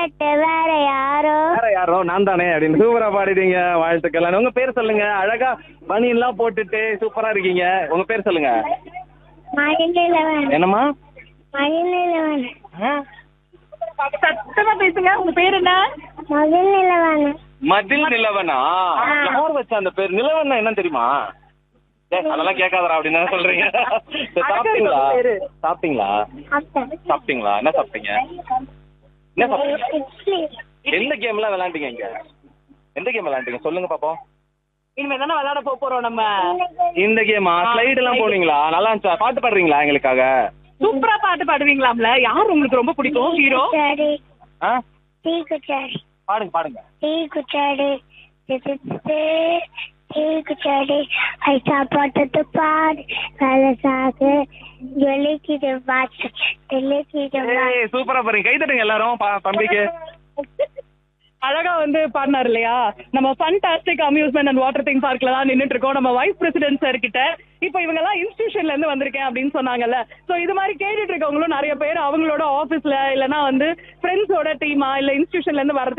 வேற யாரோ வேற யாரோ நான் தானே அப்படின்னு சூப்பரா பாடிட்டீங்க வாழ்த்துக்கள் உங்க பேர் சொல்லுங்க அழகா பனியெல்லாம் போட்டுட்டு சூப்பரா இருக்கீங்க உங்க பேர் சொல்லுங்க மயிலிலவன் என்னம்மா மயிலிலவன் சத்தமா பேசுங்க உங்க பேர் என்ன மகிழ்நிலவன் மதில் நிலவனா யார் வச்ச அந்த பேர் நிலவன்னா என்ன தெரியுமா ஏய், அதெல்லாம் கேட்காதடா அப்படின்னு தானே சொல்றீங்க சரி, சாப்பிட்டீங்களா பேரு. சாப்பிட்டீங்களா சாப்பிட்டீங்களா என்ன சாப்பிட்டீங்க என்ன சாப்பிட்டீங்க இட்லி எந்த கேம்லாம் விளையாண்டீங்க இங்க எந்த கேம் விளையாண்டீங்க சொல்லுங்க பாப்போம் இனிமே தானே விளையாட போக போறோம் நம்ம இந்த கேமா ஸ்லைடு எல்லாம் போனீங்களா நல்லா இருந்துச்சா பாட்டு பாடுறீங்களா எங்களுக்காக சூப்பரா பாட்டு பாடுவீங்களாம்ல யார் உங்களுக்கு ரொம்ப பிடிக்கும் ஹீரோ குச்சாடி ஆ டீ குச்சாடி பாடுங்க பாடுங்க டீ குச்சாடி டீ குச்சாடி ஐசா போட்டது பாடு கலசாக ஜொலிக்கிது பாச்சு தெளிக்கிது ஏய் சூப்பரா பாருங்க கை தட்டுங்க எல்லாரும் பா- தம்பிக்கு அழகா வந்து பாடினார் இல்லையா நம்ம fantastic amusement and water theme பார்க்ல தான் நின்னுட்டு இருக்கோம் நம்ம வைஸ் பிரசிடென்ட் சார் கிட்ட இப்போ இவங்க எல்லாம் இன்ஸ்டிடியூஷன்ல இருந்து வந்திருக்கேன் அப்படின்னு சொன்னாங்கல்ல சோ இது மாதிரி கேட்டுட்டு இருக்கவங்களும் நிறைய பேர் அவங்களோட ஆபீஸ்ல இல்லனா வந்து ஃப்ரெண்ட்ஸோட டீமா இல்ல இன்ஸ்டிடியூஷன்ல இருந்து வரதுக்கு